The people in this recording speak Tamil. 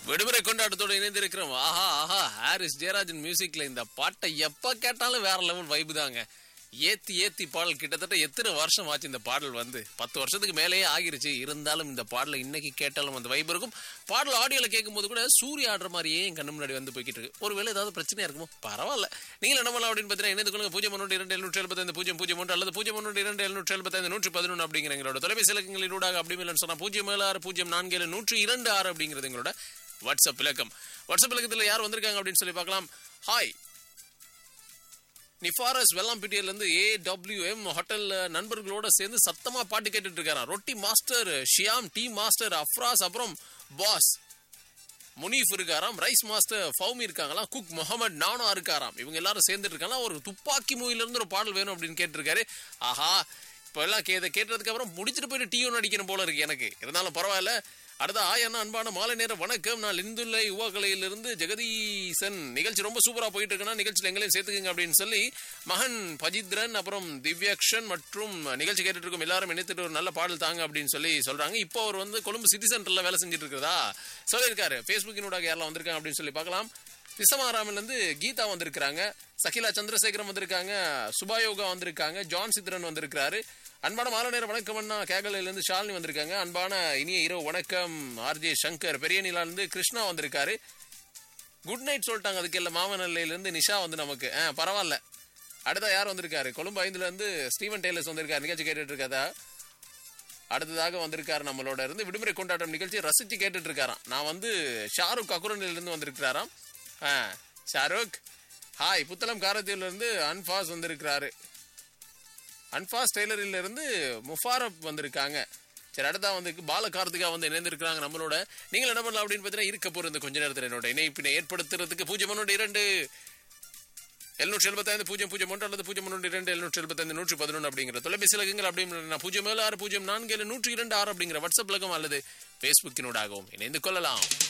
விடுமுறை கொண்டாட்டத்தோட இணைந்திருக்கிறோம் ஆஹா ஆஹா ஹாரிஸ் ஜெயராஜன் மியூசிக்ல இந்த பாட்டை எப்ப கேட்டாலும் வேற லெவல் வைப்பு தாங்க ஏத்தி ஏத்தி பாடல் கிட்டத்தட்ட எத்தனை வருஷம் ஆச்சு இந்த பாடல் வந்து பத்து வருஷத்துக்கு மேலேயே ஆகிருச்சு இருந்தாலும் இந்த பாடலை இன்னைக்கு கேட்டாலும் அந்த வைப் இருக்கும் பாடல் ஆடியோல கேட்கும் போது கூட சூரிய ஆடுற மாதிரியே என் கண்ணு முன்னாடி வந்து போய்கிட்டு இருக்கு ஒருவேளை ஏதாவது பிரச்சனையா இருக்குமோ பரவாயில்ல நீங்க என்ன பண்ணலாம் அப்படின்னு பார்த்தீங்கன்னா இணைந்து கொள்ளுங்க பூஜ்ஜியம் ஒன்று இரண்டு எழுநூற்றி எழுபத்தைந்து பூஜ்ஜியம் பூஜ்ஜியம் ஒன்று அல்லது பூஜ்ஜியம் ஒன்று இரண்டு எழுநூற்றி எழுபத்தைந்து நூற்றி பதினொன்று அப்படிங்கிற எங்களோட தொலைபேசி இலக்கங்களின் ஊடாக அப்படி இல்லைன்னு சொன்னா பூஜ்ஜியம் ஏழு ஆறு பூஜ்ஜியம் நான்கு ஏழு நூற்றி இரண்டு ஆறு அப்படிங்கிறது எங்களோட வாட்ஸ்அப் இலக்கம் வாட்ஸ்அப் இலக்கத்தில் யார் வந்திருக்காங்க அப்படின்னு சொல்லி பார்க்கலாம் ஹாய் நிஃபாரஸ் வெள்ளாம்பிட்டியில இருந்து ஏ டபிள்யூஎம் ஹோட்டல் நண்பர்களோட சேர்ந்து சத்தமா பாட்டு கேட்டுட்டு இருக்காராம் ரொட்டி master Shyam tea master Afraz அப்புறம் பாஸ் முனீஃப் இருக்காராம் ரைஸ் மாஸ்டர் ஃபவுமி இருக்காங்களாம் குக் முகமது நானும் இருக்காராம் இவங்க எல்லாரும் சேர்ந்துட்டு இருக்காங்க ஒரு துப்பாக்கி மூவில இருந்து ஒரு பாடல் வேணும் அப்படின்னு கேட்டிருக்காரு ஆஹா இப்போ எல்லாம் கே இதை கேட்டதுக்கு அப்புறம் முடிச்சிட்டு போயிட்டு டீ ஒன்று அடிக்கணும் போல இருக்கு எனக்கு இருந்தாலும் பரவாயில்ல அடுத்த ஆயண்ணா அன்பான மாலை நேரம் வணக்கம் நான் லிந்துல்லை உவாக்கலையிலிருந்து ஜெகதீசன் நிகழ்ச்சி ரொம்ப சூப்பரா போயிட்டு இருக்குன்னா நிகழ்ச்சியில் எங்களையும் சேர்த்துக்குங்க அப்படின்னு சொல்லி மகன் பஜித்ரன் அப்புறம் திவ்யாக்ஷன் மற்றும் நிகழ்ச்சி கேட்டுட்டு இருக்கும் எல்லாரும் இணைத்துட்டு ஒரு நல்ல பாடல் தாங்க அப்படின்னு சொல்லி சொல்றாங்க இப்போ அவர் வந்து கொழும்பு சிட்டி சென்டர்ல வேலை செஞ்சுட்டு இருக்கிறதா சொல்லியிருக்காரு ஃபேஸ்புக்கினூடாக யாரெல்லாம் வந்திருக்காங்க அப்படின்னு சொல்லி பார்க்கலாம் திசமாராமிலிருந்து கீதா வந்திருக்கிறாங்க சகிலா சந்திரசேகரம் வந்திருக்காங்க சுபாயோகா வந்திருக்காங்க ஜான் சித்ரன் வந்திருக்காரு அன்பான மாலை நேரம் வணக்கம் அண்ணா கேகலையிலேருந்து ஷாலினி வந்திருக்காங்க அன்பான இனிய இரவு வணக்கம் ஆர்ஜே சங்கர் பெரிய இருந்து கிருஷ்ணா வந்திருக்காரு குட் நைட் சொல்லிட்டாங்க அதுக்கு இல்லை மாமனல்லையிலேருந்து நிஷா வந்து நமக்கு ஆ பரவாயில்ல அடுத்த யார் வந்திருக்காரு கொழும்பு ஐந்துலேருந்து ஸ்டீவன் டெய்லர்ஸ் வந்திருக்காரு நிகழ்ச்சி கேட்டுட்டு இருக்காதா அடுத்ததாக வந்திருக்காரு நம்மளோட இருந்து விடுமுறை கொண்டாட்டம் நிகழ்ச்சி ரசிச்சு கேட்டுட்டு இருக்காராம் நான் வந்து ஷாருக் அக்குரனில் இருந்து வந்திருக்கிறாராம் ஆ ஷாருக் ஹாய் புத்தளம் காரத்தீர்ல இருந்து அன்பாஸ் வந்திருக்கிறாரு அன்பாஸ் டெய்லரில் இருந்து முஃபாரப் வந்திருக்காங்க சரி அடுத்தா வந்து பால கார்த்திகா வந்து இணைந்திருக்கிறாங்க நம்மளோட நீங்கள் என்ன பண்ணலாம் அப்படின்னு பார்த்தீங்கன்னா இருக்க போற இந்த கொஞ்ச நேரத்தில் என்னோட இணைப்பினை ஏற்படுத்துறதுக்கு பூஜ்ஜியம் ஒன்று இரண்டு எழுநூற்றி எழுபத்தைந்து பூஜ்ஜியம் பூஜ்ஜியம் ஒன்று அல்லது பூஜ்ஜியம் ஒன்று இரண்டு எழுநூற்றி எழுபத்தைந்து நூற்றி பதினொன்று அப்படிங்கிற தொலைபேசி இலக்கங்கள் அப்படின்னு பூஜ்ஜியம் ஏழு ஆறு பூஜ்ஜியம் நான்கு ஏழு நூற்றி இரண்டு ஆறு அப்படிங்கிற வாட்ஸ்அப் இலக்கம் அல்லது ஃபேஸ்புக்கினூடாகவும் இணைந்து கொள்ளலாம்